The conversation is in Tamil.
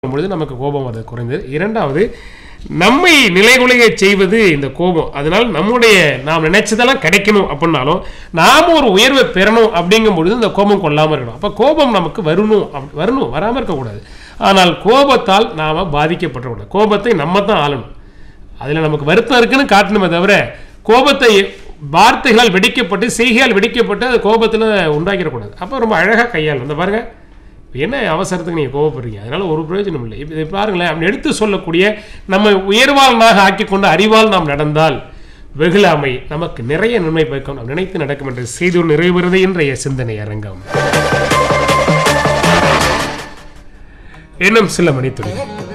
பொழுது நமக்கு கோபம் வருது குறைந்தது இரண்டாவது நம்மை நிலைகுலைய செய்வது இந்த கோபம் அதனால் நம்முடைய நாம் நினைச்சதெல்லாம் கிடைக்கணும் அப்படின்னாலும் நாம ஒரு உயர்வை பெறணும் அப்படிங்கும் பொழுது இந்த கோபம் கொள்ளாமல் இருக்கணும் அப்போ கோபம் நமக்கு வரணும் அப்படி வரணும் வராமல் இருக்கக்கூடாது ஆனால் கோபத்தால் நாம் பாதிக்கப்படக்கூடாது கோபத்தை நம்ம தான் ஆளணும் அதில் நமக்கு வருத்தம் இருக்குன்னு காட்டணுமே தவிர கோபத்தை வார்த்தைகளால் வெடிக்கப்பட்டு செய்கையால் வெடிக்கப்பட்டு அது கோபத்தில் உண்டாக்கிடக்கூடாது அப்போ ரொம்ப அழகாக கையாள் இந்த பாருங்க என்ன அவசரத்துக்கு நீங்கள் கோவப்படுறீங்க அதனால ஒரு பிரயோஜனம் இல்லை இப்போ இதை பாருங்களேன் அப்படி எடுத்து சொல்லக்கூடிய நம்ம உயர்வாளனாக ஆக்கிக்கொண்டு அறிவால் நாம் நடந்தால் வெகுளாமை நமக்கு நிறைய நன்மை பயக்கும் நாம் நினைத்து நடக்கும் என்ற செய்தி நிறைவேறுவது இன்றைய சிந்தனை அரங்கம் இன்னும் சில மணித்துறை